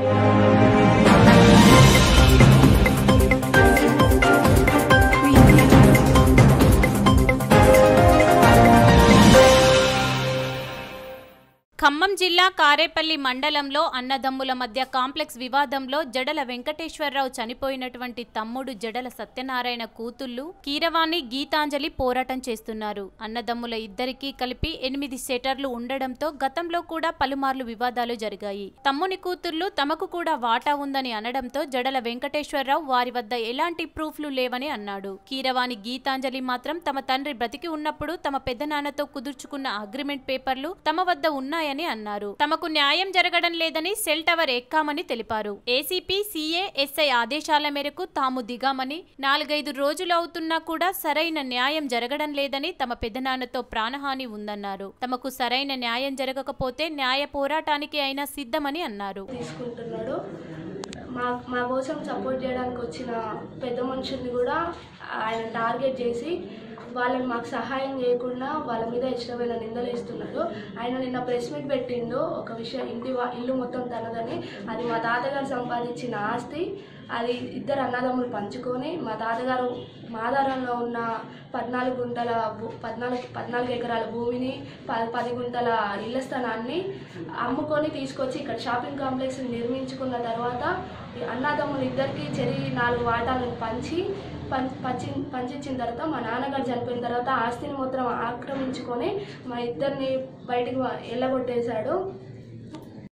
ఖమ్మం జిల్లా కారేపల్లి మండలంలో అన్నదమ్ముల మధ్య కాంప్లెక్స్ వివాదంలో జడల వెంకటేశ్వరరావు చనిపోయినటువంటి తమ్ముడు జడల సత్యనారాయణ కూతుళ్లు కీరవాణి గీతాంజలి పోరాటం చేస్తున్నారు అన్నదమ్ముల ఇద్దరికీ కలిపి ఎనిమిది సెటర్లు ఉండడంతో గతంలో కూడా పలుమార్లు వివాదాలు జరిగాయి తమ్ముని కూతుళ్లు తమకు కూడా వాటా ఉందని అనడంతో జడల వెంకటేశ్వరరావు వారి వద్ద ఎలాంటి ప్రూఫ్లు లేవని అన్నాడు కీరవాణి గీతాంజలి మాత్రం తమ తండ్రి బ్రతికి ఉన్నప్పుడు తమ పెద్దనాన్నతో కుదుర్చుకున్న అగ్రిమెంట్ పేపర్లు తమ వద్ద ఉన్నాయని అన్నారు తమకు న్యాయం జరగడం లేదని సెల్ టవర్ ఎక్కామని తెలిపారు ఏసీపీ సీఏ ఎస్ఐ ఆదేశాల మేరకు తాము దిగామని నాలుగైదు రోజులు అవుతున్నా కూడా సరైన న్యాయం జరగడం లేదని తమ పెద్దనాన్నతో ప్రాణహాని ఉందన్నారు తమకు సరైన న్యాయం జరగకపోతే న్యాయ పోరాటానికి అయినా సిద్ధమని అన్నారు తీసుకుంటున్నాడు మా మా కోసం సపోర్ట్ చేయడానికి వచ్చిన పెద్ద మనుషుల్ని కూడా ఆయన టార్గెట్ చేసి వాళ్ళని మాకు సహాయం చేయకుండా వాళ్ళ మీద ఇష్టమైన నిందలు వేస్తున్నాడు ఆయన నిన్న ప్రెస్ మీట్ పెట్టిండు ఒక విషయం ఇంటి వా- ఇల్లు మొత్తం తనదని అది మా తాతగారు సంపాదించిన ఆస్తి అది ఇద్దరు అన్నదమ్ములు పంచుకొని మా తాతగారు మాదారంలో ఉన్న పద్నాలుగు గుంటల భూ పద్నాలుగు పద్నాలుగు ఎకరాల భూమిని ప పది గుంటల ఇళ్ల స్థలాన్ని అమ్ముకొని తీసుకొచ్చి ఇక్కడ షాపింగ్ కాంప్లెక్స్ నిర్మించుకున్న తర్వాత ఈ అన్నదమ్ములు ఇద్దరికి చెరి నాలుగు వాటాలను పంచి పం పంచి పంచించిన తర్వాత మా నాన్నగారు చనిపోయిన తర్వాత ఆస్తిని మొత్తం ఆక్రమించుకొని మా ఇద్దరిని బయటికి వా- వెళ్ళగొట్టేశాడు